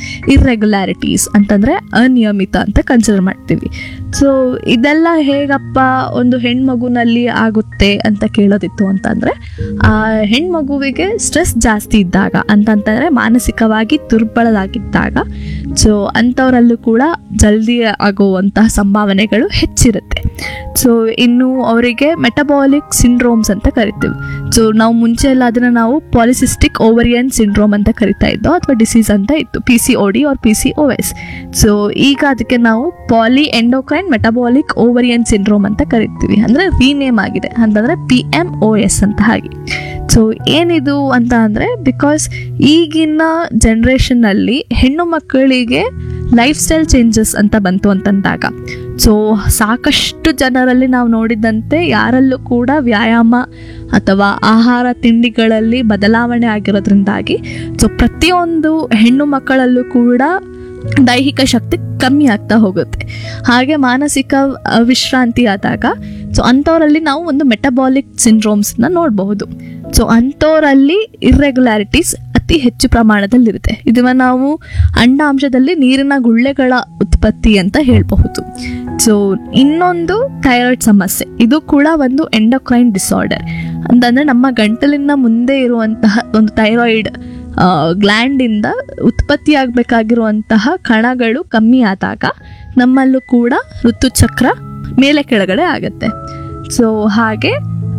irregularities ಅಂತಂದರೆ ಅನಿಯಮಿತ ಅಂತ ಕನ್ಸಿಡರ್ ಮಾಡ್ತೀವಿ ಸೊ ಇದೆಲ್ಲ ಹೇಗಪ್ಪ ಒಂದು ಹೆಣ್ಮಗುನಲ್ಲಿ ಆಗುತ್ತೆ ಅಂತ ಕೇಳೋದಿತ್ತು ಅಂತಂದರೆ ಆ ಹೆಣ್ಮಗುವಿಗೆ ಸ್ಟ್ರೆಸ್ ಜಾಸ್ತಿ ಇದ್ದಾಗ ಅಂತಂತಂದರೆ ಮಾನಸಿಕವಾಗಿ ದುರ್ಬಲರಾಗಿದ್ದಾಗ ಸೊ ಅಂಥವರಲ್ಲೂ ಕೂಡ ಜಲ್ದಿ ಆಗುವಂತಹ ಸಂಭಾವನೆಗಳು ಹೆಚ್ಚಿರುತ್ತೆ ಸೊ ಇನ್ನು ಅವರಿಗೆ ಮೆಟಬಾಲಿಕ್ ಸಿಂಡ್ರೋಮ್ಸ್ ಅಂತ ಕರಿತೀವಿ ಸೊ ನಾವು ಮುಂಚೆ ಎಲ್ಲ ಅದನ್ನು ನಾವು ಪಾಲಿಸಿಸ್ಟಿಕ್ ಓವರಿಯನ್ ಸಿಂಡ್ರೋಮ್ ಅಂತ ಕರಿತಾ ಇದ್ದೋ ಅಥವಾ ಡಿಸೀಸ್ ಅಂತ ಇತ್ತು P C O D or P C O S so ಈಗ ಅದಕ್ಕೆ ನಾವು poly endocrine metabolic ovarian syndrome ಅಂತ ಕರಿತೀವಿ ಅಂದರೆ ರೀನೇಮ್ ಆಗಿದೆ ಅಂತಂದರೆ ಪಿ ಎಮ್ ಒ ಎಸ್ ಅಂತ ಹಾಗೆ ಸೊ ಏನಿದು ಅಂತ ಅಂದರೆ ಬಿಕಾಸ್ ಈಗಿನ ಜನ್ರೇಷನ್ನಲ್ಲಿ ಹೆಣ್ಣು ಮಕ್ಕಳಿಗೆ ಲೈಫ್ ಸ್ಟೈಲ್ ಚೇಂಜಸ್ ಅಂತ ಬಂತು ಅಂತಂದಾಗ ಸೊ ಸಾಕಷ್ಟು ಜನರಲ್ಲಿ ನಾವು ನೋಡಿದಂತೆ ಯಾರಲ್ಲೂ ಕೂಡ ವ್ಯಾಯಾಮ ಅಥವಾ ಆಹಾರ ತಿಂಡಿಗಳಲ್ಲಿ ಬದಲಾವಣೆ ಆಗಿರೋದ್ರಿಂದಾಗಿ ಸೊ ಪ್ರತಿಯೊಂದು ಹೆಣ್ಣು ಮಕ್ಕಳಲ್ಲೂ ಕೂಡ ದೈಹಿಕ ಶಕ್ತಿ ಕಮ್ಮಿ ಆಗ್ತಾ ಹೋಗುತ್ತೆ ಹಾಗೆ ಮಾನಸಿಕ ಆ, ವಿಶ್ರಾಂತಿ ಆದಾಗ ಸೊ ಅಂಥವರಲ್ಲಿ ನಾವು ಒಂದು ಮೆಟಬಾಲಿಕ್ ಸಿಂಡ್ರೋಮ್ಸ್ನ ನೋಡಬಹುದು ಸೊ ಅಂಥವರಲ್ಲಿ ಇರ್ರೆಗ್ಯುಲಾರಿಟೀಸ್ ಅತಿ ಹೆಚ್ಚು ಪ್ರಮಾಣದಲ್ಲಿರುತ್ತೆ ಇದನ್ನ ನಾವು ಅಂಡಾಂಶದಲ್ಲಿ ನೀರಿನ ಗುಳ್ಳೆಗಳ ಉತ್ಪತ್ತಿ ಅಂತ ಹೇಳಬಹುದು ಸೊ ಇನ್ನೊಂದು ಥೈರಾಯ್ಡ್ ಸಮಸ್ಯೆ ಇದು ಕೂಡ ಒಂದು ಎಂಡೋಕ್ರೈನ್ ಡಿಸಾರ್ಡರ್ ಅಂತಂದ್ರೆ ನಮ್ಮ ಗಂಟಲಿನ ಮುಂದೆ ಇರುವಂತಹ ಒಂದು ಥೈರಾಯ್ಡ್ ಗ್ಲ್ಯಾಂಡಿಂದ ಉತ್ಪತ್ತಿಯಾಗಬೇಕಾಗಿರುವಂತಹ ಕಣಗಳು ಕಮ್ಮಿ ಆದಾಗ ನಮ್ಮಲ್ಲೂ ಕೂಡ ಋತುಚಕ್ರ ಮೇಲೆ ಕೆಳಗಡೆ ಆಗುತ್ತೆ ಸೊ ಹಾಗೆ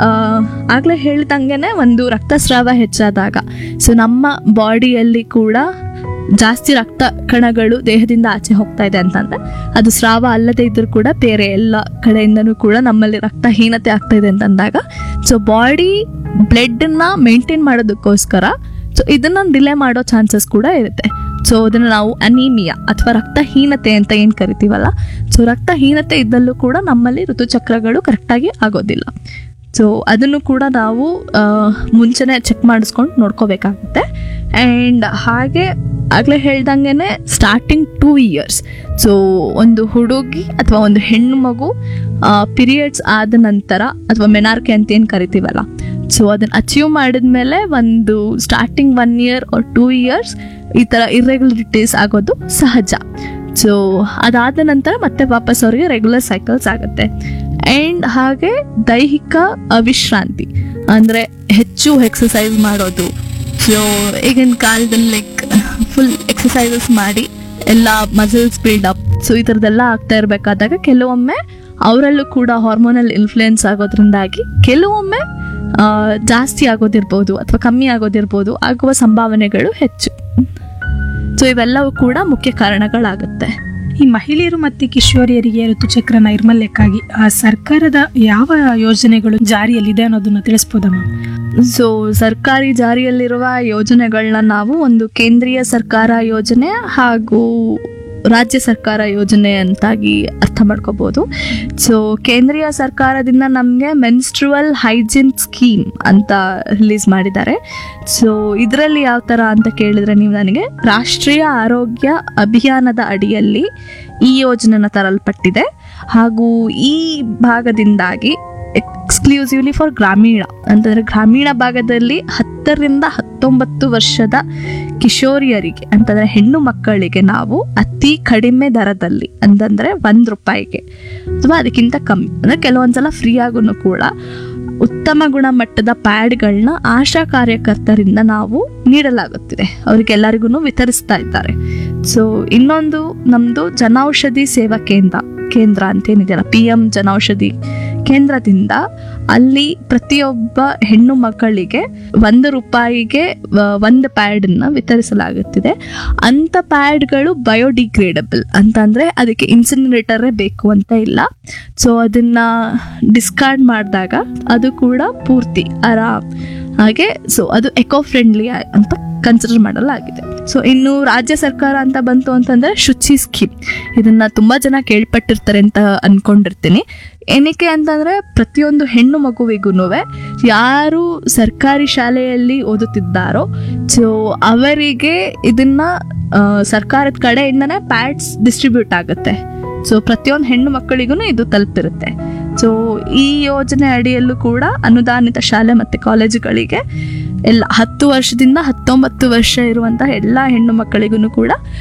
ಆಗಲೇ ಹೇಳ್ದಂಗೆನೆ ಒಂದು ರಕ್ತಸ್ರಾವ ಹೆಚ್ಚಾದಾಗ ಸೊ ನಮ್ಮ ಬಾಡಿಯಲ್ಲಿ ಕೂಡ ಜಾಸ್ತಿ ರಕ್ತ ಕಣಗಳು ದೇಹದಿಂದ ಆಚೆ ಹೋಗ್ತಾ ಇದೆ ಅಂತಂದ್ರೆ ಅದು ಸ್ರಾವ ಅಲ್ಲದೆ ಇದ್ರೂ ಕೂಡ ಬೇರೆ ಎಲ್ಲ ಕಡೆಯಿಂದನೂ ಕೂಡ ನಮ್ಮಲ್ಲಿ ರಕ್ತಹೀನತೆ ಆಗ್ತಾ ಇದೆ ಅಂತಂದಾಗ ಸೊ ಬಾಡಿ ಬ್ಲಡ್ನ ಮೇಂಟೈನ್ ಮಾಡೋದಕ್ಕೋಸ್ಕರ ಸೊ ಇದನ್ನ ಡಿಲೇ ಮಾಡೋ ಚಾನ್ಸಸ್ ಕೂಡ ಇರುತ್ತೆ ಸೊ ಅದನ್ನು ನಾವು ಅನೀಮಿಯಾ ಅಥವಾ ರಕ್ತಹೀನತೆ ಅಂತ ಏನು ಕರಿತೀವಲ್ಲ ಸೊ ರಕ್ತಹೀನತೆ ಇದ್ದಲ್ಲೂ ಕೂಡ ನಮ್ಮಲ್ಲಿ ಋತುಚಕ್ರಗಳು ಕರೆಕ್ಟಾಗಿ ಆಗೋದಿಲ್ಲ ಸೊ ಅದನ್ನು ಕೂಡ ನಾವು ಆ, ಮುಂಚೆನೆ ಚೆಕ್ ಮಾಡಿಸ್ಕೊಂಡು ನೋಡ್ಕೋಬೇಕಾಗುತ್ತೆ ಆ್ಯಂಡ್ ಹಾಗೆ ಆಗಲೇ ಹೇಳ್ದಂಗೆ ಸ್ಟಾರ್ಟಿಂಗ್ ಟೂ ಇಯರ್ಸ್ ಸೊ ಒಂದು ಹುಡುಗಿ ಅಥವಾ ಒಂದು ಹೆಣ್ಣು ಮಗು ಪೀರಿಯಡ್ಸ್ ಆದ ನಂತರ ಅಥವಾ ಮೆನಾರ್ಕೆ ಅಂತ ಏನು ಕರಿತೀವಲ್ಲ ಸೊ ಅದನ್ನು ಅಚೀವ್ ಮಾಡಿದ್ಮೇಲೆ ಒಂದು starting one year or two years ಈ ಥರ ಇರ್ರೆಗ್ಯುಲರಿಟೀಸ್ ಆಗೋದು ಸಹಜ ಸೊ ಅದಾದ ನಂತರ ಮತ್ತೆ ವಾಪಸ್ ಅವರಿಗೆ ರೆಗ್ಯುಲರ್ ಸೈಕಲ್ಸ್ ಆಗುತ್ತೆ ಆ್ಯಂಡ್ ಹಾಗೆ ದೈಹಿಕ ಅವಿಶ್ರಾಂತಿ ಅಂದರೆ ಹೆಚ್ಚು ಎಕ್ಸಸೈಸ್ ಮಾಡೋದು ಸೊ ಈಗಿನ ಕಾಲದಲ್ಲಿ ಲೈಕ್ ಫುಲ್ ಎಕ್ಸಸೈಸಸ್ ಮಾಡಿ ಎಲ್ಲ ಮಸಲ್ಸ್ ಬಿಲ್ಡಪ್ ಸೊ ಈ ಥರದ್ದೆಲ್ಲ ಆಗ್ತಾ ಇರಬೇಕಾದಾಗ ಕೆಲವೊಮ್ಮೆ ಅವರಲ್ಲೂ ಕೂಡ ಹಾರ್ಮೋನಲ್ ಇನ್ಫ್ಲುಯೆನ್ಸ್ ಆಗೋದ್ರಿಂದಾಗಿ ಕೆಲವೊಮ್ಮೆ ಆ, ಜಾಸ್ತಿ ಆಗೋದಿರ್ಬೋದು ಅಥವಾ ಕಮ್ಮಿ ಆಗೋದಿರ್ಬೋದು ಆಗುವ ಸಂಭಾವನೆಗಳು ಹೆಚ್ಚು ಸೊ ಇವೆಲ್ಲವೂ ಕೂಡ ಮುಖ್ಯ ಕಾರಣಗಳಾಗುತ್ತೆ ಈ ಮಹಿಳೆಯರು ಮತ್ತು ಕಿಶೋರಿಯರಿಗೆ ಋತುಚಕ್ರ ನೈರ್ಮಲ್ಯಕ್ಕಾಗಿ ಆ ಸರ್ಕಾರದ ಯಾವ ಯೋಜನೆಗಳು ಜಾರಿಯಲ್ಲಿದೆ ಅನ್ನೋದನ್ನ ತಿಳಿಸ್ಬೋದಮ್ಮ ಸೊ ಸರ್ಕಾರಿ ಜಾರಿಯಲ್ಲಿರುವ ಯೋಜನೆಗಳನ್ನ ನಾವು ಒಂದು ಕೇಂದ್ರೀಯ ಸರ್ಕಾರ ಯೋಜನೆ ಹಾಗೂ ರಾಜ್ಯ ಸರ್ಕಾರ ಯೋಜನೆ ಅಂತಾಗಿ ಅರ್ಥ ಮಾಡ್ಕೋಬೋದು ಸೊ ಕೇಂದ್ರೀಯ ಸರ್ಕಾರದಿಂದ ನಮಗೆ ಮೆನ್ಸ್ಟ್ರುವಲ್ ಹೈಜಿನ್ ಸ್ಕೀಮ್ ಅಂತ ರಿಲೀಸ್ ಮಾಡಿದ್ದಾರೆ ಸೊ ಇದರಲ್ಲಿ ಯಾವ ಥರ ಅಂತ ಕೇಳಿದ್ರೆ ನೀವು ನನಗೆ ರಾಷ್ಟ್ರೀಯ ಆರೋಗ್ಯ ಅಭಿಯಾನದ ಅಡಿಯಲ್ಲಿ ಈ ಯೋಜನೆನ ತರಲ್ಪಟ್ಟಿದೆ ಹಾಗೂ ಈ ಭಾಗದಿಂದಾಗಿ ಎಕ್ಸ್ಕ್ಲೂಸಿವ್ಲಿ ಫಾರ್ ಗ್ರಾಮೀಣ ಅಂತಂದರೆ ಗ್ರಾಮೀಣ ಭಾಗದಲ್ಲಿ ಹತ್ತರಿಂದ ಹತ್ತೊಂಬತ್ತು ವರ್ಷದ ಕಿಶೋರಿಯರಿಗೆ ಅಂತಂದರೆ ಹೆಣ್ಣು ಮಕ್ಕಳಿಗೆ ನಾವು ಅತಿ ಕಡಿಮೆ ದರದಲ್ಲಿ ಅಂತಂದರೆ ಒಂದು ರೂಪಾಯಿಗೆ ಅಥವಾ ಅದಕ್ಕಿಂತ ಕಮ್ಮಿ ಅಂದರೆ ಕೆಲವೊಂದ್ಸಲ ಫ್ರೀ ಆಗೂ ಕೂಡ ಉತ್ತಮ ಗುಣಮಟ್ಟದ ಪ್ಯಾಡ್ಗಳನ್ನ ಆಶಾ ಕಾರ್ಯಕರ್ತರಿಂದ ನಾವು ನೀಡಲಾಗುತ್ತಿದೆ ಅವರಿಗೆಲ್ಲರಿಗೂ ವಿತರಿಸ್ತಾ ಇದ್ದಾರೆ ಸೊ ಇನ್ನೊಂದು ನಮ್ಮದು ಜನೌಷಧಿ ಸೇವಾ ಕೇಂದ್ರ ಕೇಂದ್ರ ಅಂತೇನಿದೆಯಲ್ಲ ಪಿ ಎಂ ಜನೌಷಧಿ ಕೇಂದ್ರದಿಂದ ಅಲ್ಲಿ ಪ್ರತಿಯೊಬ್ಬ ಹೆಣ್ಣು ಮಕ್ಕಳಿಗೆ ಒಂದು ರೂಪಾಯಿಗೆ ಆ, ಒಂದು ಪ್ಯಾಡನ್ನು ವಿತರಿಸಲಾಗುತ್ತಿದೆ ಅಂಥ ಪ್ಯಾಡ್ಗಳು ಬಯೋಡಿಗ್ರೇಡಬಲ್ ಅಂತಂದರೆ ಅದಕ್ಕೆ ಇನ್ಸಿನರೇಟರೇ ಬೇಕು ಅಂತ ಇಲ್ಲ ಸೊ ಅದನ್ನು ಡಿಸ್ಕಾರ್ಡ್ ಮಾಡಿದಾಗ ಅದು ಕೂಡ ಪೂರ್ತಿ ಆರಾಮ್ ಹಾಗೆ ಸೊ ಅದು ಎಕೋ ಫ್ರೆಂಡ್ಲಿ ಅಂತ ಕನ್ಸಿಡರ್ ಮಾಡಲಾಗಿದೆ ಸೊ ಇನ್ನು ರಾಜ್ಯ ಸರ್ಕಾರ ಅಂತ ಬಂತು ಅಂತಂದ್ರೆ ಶುಚಿ ಸ್ಕೀಮ್ ಇದನ್ನ ತುಂಬಾ ಜನ ಕೇಳ್ಪಟ್ಟಿರ್ತಾರೆ ಅಂತ ಅನ್ಕೊಂಡಿರ್ತೀನಿ ಏನಕ್ಕೆ ಅಂತಂದ್ರೆ ಪ್ರತಿಯೊಂದು ಹೆಣ್ಣು ಮಗುವಿಗೂ ಯಾರು ಸರ್ಕಾರಿ ಶಾಲೆಯಲ್ಲಿ ಓದುತ್ತಿದ್ದಾರೋ ಸೊ ಅವರಿಗೆ ಇದನ್ನ ಆ, ಸರ್ಕಾರದ ಕಡೆಯಿಂದನೇ ಪ್ಯಾಡ್ಸ್ ಡಿಸ್ಟ್ರಿಬ್ಯೂಟ್ ಆಗುತ್ತೆ ಸೊ ಪ್ರತಿಯೊಂದು ಹೆಣ್ಣು ಮಕ್ಕಳಿಗೂ ಇದು ತಲುಪಿರುತ್ತೆ ಸೊ ಈ ಯೋಜನೆ ಅಡಿಯಲ್ಲೂ ಕೂಡ ಅನುದಾನಿತ ಶಾಲೆ ಮತ್ತು ಕಾಲೇಜುಗಳಿಗೆ ಎಲ್ಲ ಹತ್ತು ವರ್ಷದಿಂದ ಹತ್ತೊಂಬತ್ತು ವರ್ಷ ಇರುವಂತಹ ಎಲ್ಲ ಹೆಣ್ಣು ಮಕ್ಕಳಿಗೂ ಕೂಡ